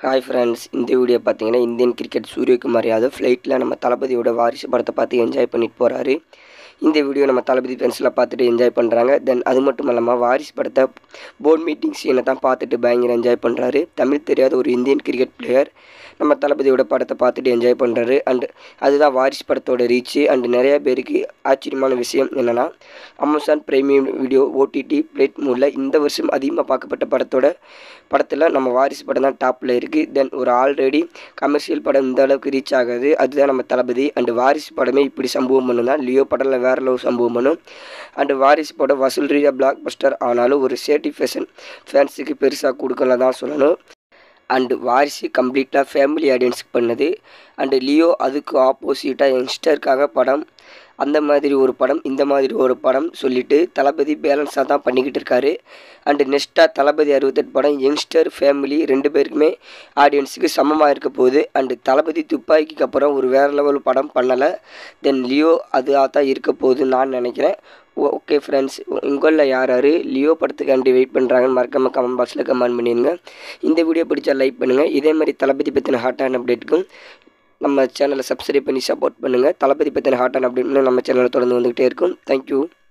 hi friends இந்த video பார்த்தீங்கன்னா Indian cricket Suryakumar Yadav ஃப்ளைட்டில் நம்ம தளபதியோட வாரிசு படத்தை பார்த்து என்ஜாய் பண்ணிட்டு போகிறாரு இந்த வீடியோ நம்ம தளபதி ஃபேன்ஸ்லாம் பார்த்துட்டு என்ஜாய் பண்ணுறாங்க தென் அது மட்டும் இல்லாமல் வாரிசு படத்தை போர்ட் மீட்டிங் சீனை தான் பார்த்துட்டு பயங்கர என்ஜாய் பண்ணுறாரு தமிழ் தெரியாத ஒரு இந்தியன் கிரிக்கெட் பிளேயர் நம்ம தளபதியோட படத்தை பார்த்துட்டு என்ஜாய் பண்ணுறாரு அண்டு அதுதான் வாரிசு படத்தோட ரீச்சு அண்டு நிறைய பேருக்கு ஆச்சரியமான விஷயம் என்னென்னா அமேசான் பிரீமியம் வீடியோ ஓடிடி பிளேட் மூலில் இந்த வருஷம் அதிகமாக பார்க்கப்பட்ட படத்தோட படத்தில் நம்ம வாரிசு படம் தான் டாப்பில் இருக்குது தென் ஒரு ஆல்ரெடி கமர்ஷியல் படம் இந்த அளவுக்கு ரீச் ஆகாது அதுதான் நம்ம தளபதி அண்டு வாரிசு படமே இப்படி சம்பவம் பண்ணுனா லியோ படத்தில் வேற லெவல் சம்பவம் பண்ணும் அண்டு வாரிசு படம் வசூல் ரீதியாக பிளாக் பஸ்டர் ஆனாலும் ஒரு சேட்டிஃபேஷன் ஃபேன்ஸுக்கு பெருசாக கொடுக்கல தான் சொல்லணும் அண்டு வாரிசு கம்ப்ளீட்டாக ஃபேமிலி ஆடியன்ஸுக்கு பண்ணது அண்டு லியோ அதுக்கு ஆப்போசிட்டாக யங்ஸ்டருக்காக படம் அந்த மாதிரி ஒரு படம் இந்த மாதிரி ஒரு படம் சொல்லிட்டு தளபதி பேலன்ஸாக தான் பண்ணிக்கிட்டு இருக்காரு அண்டு நெக்ஸ்ட்டாக தளபதி அறுபத்தெட்டு படம் யங்ஸ்டர் ஃபேமிலி ரெண்டு பேருக்குமே ஆடியன்ஸுக்கு சமமாக இருக்க போகுது அண்டு தளபதி துப்பாக்கிக்கு அப்புறம் ஒரு வேறு லெவல் படம் பண்ணலை தென் லியோ அதுவாக தான் இருக்க போகுதுன்னு நான் நினைக்கிறேன் ஓகே ஃப்ரெண்ட்ஸ் உங்களில் யார் யார் லியோ படத்துக்காண்டி வெயிட் பண்ணுறாங்கன்னு மறக்காம கமெண்ட் பாக்ஸில் கமெண்ட் பண்ணிடுங்க இந்த வீடியோ பிடிச்சா லைக் பண்ணுங்கள் இதே மாதிரி தளபதி பற்றின ஹாட்டான அப்டேட்டுக்கும் நம்ம சேனலை சப்ஸ்கிரைப் பண்ணி சப்போர்ட் பண்ணுங்கள் தளபதி பற்றின ஹாட்டான அப்டேட்னு நம்ம சேனலில் தொடர்ந்து வந்துக்கிட்டே இருக்கும் தேங்க்யூ